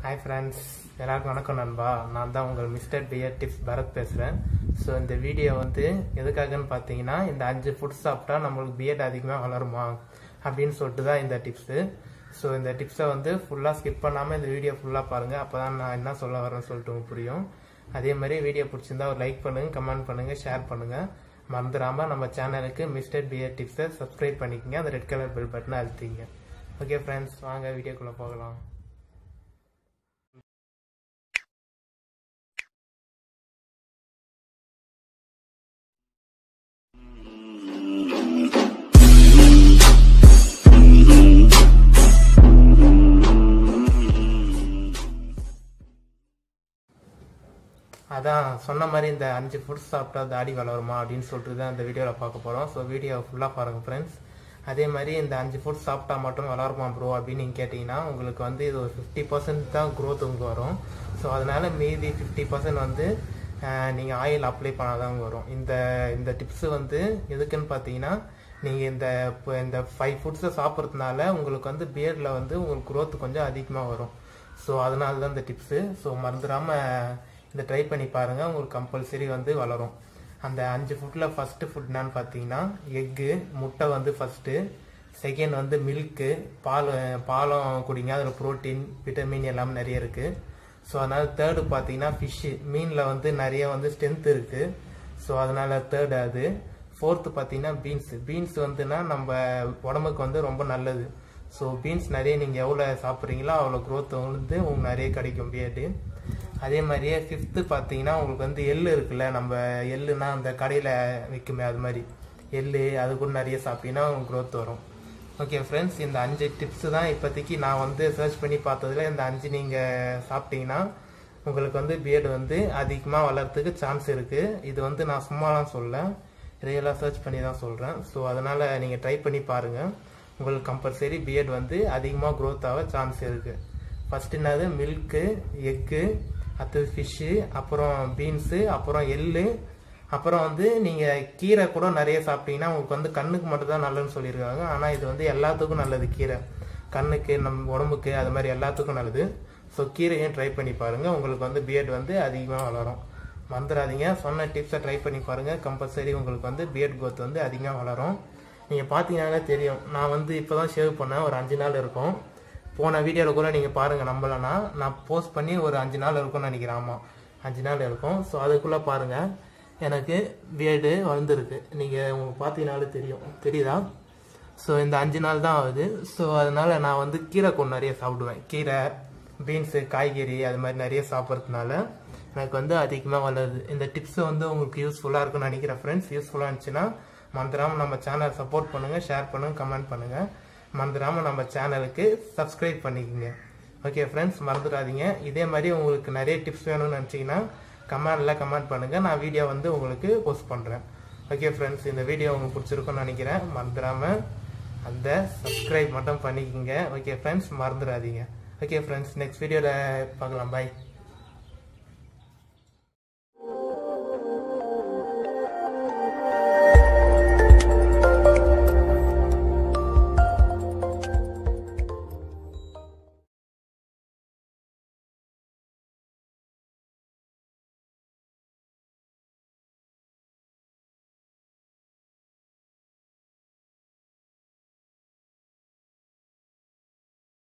hi friends எல்லாருக்கும் வணக்கம் நண்பா நான் தான் உங்கள் மிஸ்டர் பியர் டிப்ஸ் பரத் பேசுகிறேன் ஸோ இந்த வீடியோ வந்து எதுக்காகன்னு பார்த்தீங்கன்னா இந்த அஞ்சு ஃபுட் சாப்பிட்டா நம்மளுக்கு பியர்ட் அதிகமாக வளருமா அப்படின்னு சொல்லிட்டு தான் இந்த டிப்ஸு ஸோ இந்த டிப்ஸை வந்து ஃபுல்லாக ஸ்கிப் பண்ணாமல் இந்த வீடியோ ஃபுல்லாக பாருங்கள் அப்போ தான் நான் என்ன சொல்ல வரேன்னு சொல்லிட்டு உங்களுக்கு புரியும் அதே மாதிரி வீடியோ பிடிச்சிருந்தா ஒரு லைக் பண்ணுங்கள் கமெண்ட் பண்ணுங்கள் ஷேர் பண்ணுங்கள் மறந்துடாமல் நம்ம சேனலுக்கு மிஸ்டர் பியர் டிப்ஸை சப்ஸ்கிரைப் பண்ணிக்கங்க அந்த ரெட் கலர் பெல் பட்டனை அழுத்திங்க ஓகே ஃப்ரெண்ட்ஸ் வாங்க வீடியோக்குள்ளே போகலாம் அதான் சொன்ன மாதிரி இந்த அஞ்சு ஃபுட் சாப்பிட்டா தாடி வளருமா அப்படின்னு சொல்லிட்டு தான் இந்த வீடியோவில் பார்க்க போகிறோம் ஸோ வீடியோ ஃபுல்லாக பாருங்கள் ஃப்ரெண்ட்ஸ் அதே மாதிரி இந்த அஞ்சு ஃபுட் சாப்பிட்டா மட்டும் வளருமா ப்ரோ அப்படின்னு நீங்கள் கேட்டிங்கன்னா உங்களுக்கு வந்து இது ஒரு ஃபிஃப்டி பர்சன்ட் தான் க்ரோத் உங்களுக்கு வரும் ஸோ அதனால் மீதி ஃபிஃப்டி பர்சன்ட் வந்து நீங்கள் ஆயில் அப்ளை பண்ணாதான் வரும் இந்த இந்த டிப்ஸு வந்து எதுக்குன்னு பார்த்தீங்கன்னா நீங்கள் இந்த இப்போ இந்த ஃபைவ் ஃபுட்ஸை சாப்பிட்றதுனால உங்களுக்கு வந்து பியர்டில் வந்து உங்களுக்கு க்ரோத் கொஞ்சம் அதிகமாக வரும் ஸோ அதனால தான் இந்த டிப்ஸு ஸோ மறந்துடாமல் இந்த ட்ரை பண்ணி பாருங்கள் உங்களுக்கு கம்பல்சரி வந்து வளரும் அந்த அஞ்சு ஃபுட்டில் ஃபஸ்ட்டு ஃபுட் என்னன்னு பார்த்தீங்கன்னா எக்கு முட்டை வந்து ஃபஸ்ட்டு செகண்ட் வந்து மில்க்கு பால் பாலம் குடிங்க அதில் ப்ரோட்டீன் விட்டமின் எல்லாமே நிறைய இருக்குது ஸோ அதனால் தேர்டு பார்த்தீங்கன்னா ஃபிஷ்ஷு மீனில் வந்து நிறைய வந்து ஸ்ட்ரென்த் இருக்குது ஸோ அதனால் தேர்டு அது ஃபோர்த்து பார்த்தீங்கன்னா பீன்ஸ் பீன்ஸ் வந்துன்னா நம்ம உடம்புக்கு வந்து ரொம்ப நல்லது ஸோ பீன்ஸ் நிறைய நீங்கள் எவ்வளோ சாப்பிட்றீங்களோ அவ்வளோ க்ரோத் வந்து உங்களுக்கு நிறைய கிடைக்கும் பியர்டு அதே மாதிரியே ஃபிஃப்த்து பார்த்தீங்கன்னா உங்களுக்கு வந்து எள்ளு இருக்குல்ல நம்ம எள்ளுனா அந்த கடையில் விற்குமே அது மாதிரி எள்ளு அது கூட நிறைய சாப்பிட்டீங்கன்னா உங்களுக்கு க்ரோத் வரும் ஓகே ஃப்ரெண்ட்ஸ் இந்த அஞ்சு டிப்ஸு தான் இப்போதைக்கு நான் வந்து சர்ச் பண்ணி பார்த்ததுல இந்த அஞ்சு நீங்கள் சாப்பிட்டீங்கன்னா உங்களுக்கு வந்து பியர்டு வந்து அதிகமாக வளர்றதுக்கு சான்ஸ் இருக்குது இது வந்து நான் சும்மாலாம் சொல்ல ரியலாக சர்ச் பண்ணி தான் சொல்கிறேன் ஸோ அதனால் நீங்கள் ட்ரை பண்ணி பாருங்கள் உங்களுக்கு கம்பல்சரி பியர்டு வந்து அதிகமாக க்ரோத் ஆக சான்ஸ் இருக்குது ஃபஸ்ட் என்னது மில்க்கு எக்கு அடுத்தது ஃபிஷ்ஷு அப்புறம் பீன்ஸு அப்புறம் எள்ளு அப்புறம் வந்து நீங்கள் கீரை கூட நிறைய சாப்பிட்டீங்கன்னா உங்களுக்கு வந்து கண்ணுக்கு மட்டும் தான் நல்லதுன்னு சொல்லியிருக்காங்க ஆனால் இது வந்து எல்லாத்துக்கும் நல்லது கீரை கண்ணுக்கு நம்ம உடம்புக்கு அது மாதிரி எல்லாத்துக்கும் நல்லது ஸோ கீரையும் ட்ரை பண்ணி பாருங்கள் உங்களுக்கு வந்து பியர்டு வந்து அதிகமாக வளரும் மறந்துடாதீங்க சொன்ன டிப்ஸை ட்ரை பண்ணி பாருங்கள் கம்பல்சரி உங்களுக்கு வந்து பியர்ட் growth வந்து அதிகமாக வளரும் நீங்கள் பார்த்தீங்கன்னாலே தெரியும் நான் வந்து இப்போ தான் ஷேவ் பண்ணேன் ஒரு அஞ்சு நாள் இருக்கும் போன வீடியோவில் கூட நீங்கள் பாருங்கள் நம்பலன்னா நான் போஸ்ட் பண்ணி ஒரு அஞ்சு நாள் இருக்கும்னு நினைக்கிறேன் ஆமாம் அஞ்சு நாள் இருக்கும் ஸோ அதுக்குள்ளே பாருங்கள் எனக்கு பியர்டு வளர்ந்துருக்கு நீங்கள் உங்களுக்கு பார்த்தீங்கனாலே தெரியும் தெரியுதா ஸோ இந்த அஞ்சு நாள் தான் ஆகுது ஸோ அதனால் நான் வந்து கீரை கொண்டு நிறைய சாப்பிடுவேன் கீரை பீன்ஸு காய்கறி அது மாதிரி நிறைய சாப்பிட்றதுனால எனக்கு வந்து அதிகமாக வளருது இந்த டிப்ஸ் வந்து உங்களுக்கு யூஸ்ஃபுல்லாக இருக்கும்னு நினைக்கிறேன் ஃப்ரெண்ட்ஸ் யூஸ்ஃபுல்லாக இருந்துச்சுன்னா மறந்துடாமல் நம்ம சேனலை சப்போர்ட் பண்ணுங்கள் ஷேர் பண்ணுங்கள் கமெண்ட் பண்ணுங்கள் மறந்துடாமல் நம்ம சேனலுக்கு சப்ஸ்கிரைப் பண்ணிக்கோங்க ஓகே ஃப்ரெண்ட்ஸ் மறந்துடாதீங்க இதே மாதிரி உங்களுக்கு நிறைய டிப்ஸ் வேணும்னு நினச்சிங்கன்னா கமெண்டில் கமெண்ட் பண்ணுங்கள் நான் வீடியோ வந்து உங்களுக்கு போஸ்ட் பண்ணுறேன் ஓகே ஃப்ரெண்ட்ஸ் இந்த வீடியோ உங்களுக்கு பிடிச்சிருக்கும்னு நினைக்கிறேன் மறந்துடாமல் அந்த சப்ஸ்கிரைப் மட்டும் பண்ணிக்கோங்க ஓகே ஃப்ரெண்ட்ஸ் மறந்துடாதீங்க ஓகே ஃப்ரெண்ட்ஸ் நெக்ஸ்ட் வீடியோவில் பார்க்கலாம் பாய்